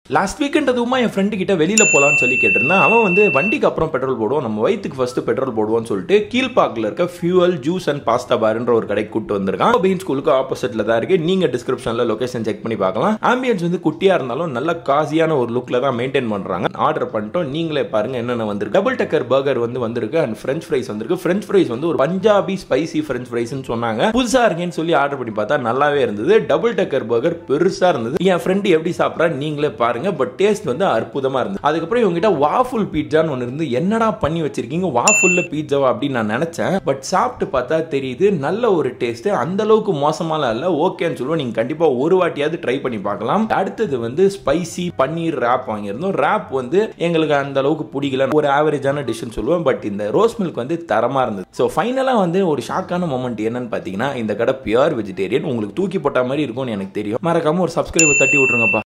last வீக்கெண்டதுமா என் friend கிட்ட வெளியில போலாம்னு சொல்லி கேட்டிருந்தேன் அவன் வந்து வண்டிக்கு அப்புறம் பெட்ரோல் போடுவோம் நம்ம வயிற்றுக்கு ஃபர்ஸ்ட் பெட்ரோல் போடுவோம்னு சொல்லிட்டு கீழ்பாக்கில் இருக்க ஃபியூவல் ஜூஸ் அண்ட் பாஸ்தா பார்ன்ற ஒரு கடைக்கு கூட்டு வந்திருக்கான் பீன் ஸ்கூலுக்கு ஆப்போசிட்ல தான் இருக்கு நீங்க டிஸ்கிரிப்ஷன்ல லொகேஷன் செக் பண்ணி பார்க்கலாம் ஆம்பியன்ஸ் வந்து குட்டியா இருந்தாலும் நல்ல காசியான ஒரு லுக்ல தான் மெயின்டைன் பண்றாங்க ஆர்டர் பண்ணிட்டோம் நீங்களே பாருங்க என்னென்ன வந்திருக்கு டபுள் டக்கர் பர்கர் வந்து வந்திருக்கு அண்ட் ஃப்ரெஞ்ச் ஃப்ரைஸ் வந்திருக்கு ஃப்ரெஞ்ச் ஃப்ரைஸ் வந்து ஒரு பஞ்சாபி ஸ்பைசி ஃப்ரெஞ்ச் ஃப்ரைஸ்னு சொன்னாங்க புதுசா இருக்கேன்னு சொல்லி ஆர்டர் பண்ணி பார்த்தா நல்லாவே இருந்தது டபுள் டக்கர் பர்கர் பெருசா இருந்தது என் ஃப்ரெண்டு எப்படி சாப்பிட்றா நீங்களே பாருங்க பட் டேஸ்ட் வந்து அற்புதமா இருந்தது அதுக்கப்புறம் இவங்ககிட்ட வாஃபுல் பீட்சான்னு ஒன்று இருந்து என்னடா பண்ணி வச்சிருக்கீங்க வாஃபுல்ல பீட்சாவா அப்படின்னு நான் நினைச்சேன் பட் சாப்பிட்டு பார்த்தா தெரியுது நல்ல ஒரு டேஸ்ட் அந்த அளவுக்கு மோசமாலாம் இல்ல ஓகேன்னு சொல்லுவோம் நீங்க கண்டிப்பா ஒரு வாட்டியாவது ட்ரை பண்ணி பார்க்கலாம் அடுத்தது வந்து ஸ்பைசி பன்னீர் ரேப் வாங்கியிருந்தோம் ரேப் வந்து எங்களுக்கு அந்த அளவுக்கு பிடிக்கல ஒரு ஆவரேஜான டிஷ்னு சொல்லுவோம் பட் இந்த ரோஸ் மில்க் வந்து தரமா இருந்தது ஸோ ஃபைனலாக வந்து ஒரு ஷாக்கான மூமெண்ட் என்னன்னு பார்த்தீங்கன்னா இந்த கடை பியூர் வெஜிடேரியன் உங்களுக்கு தூக்கி போட்ட மாதிரி இருக்கும்னு எனக்கு தெரியும் மறக்காம ஒரு சப்ஸ்கிரைபர் தட்டி விட்டுருங்கப்பா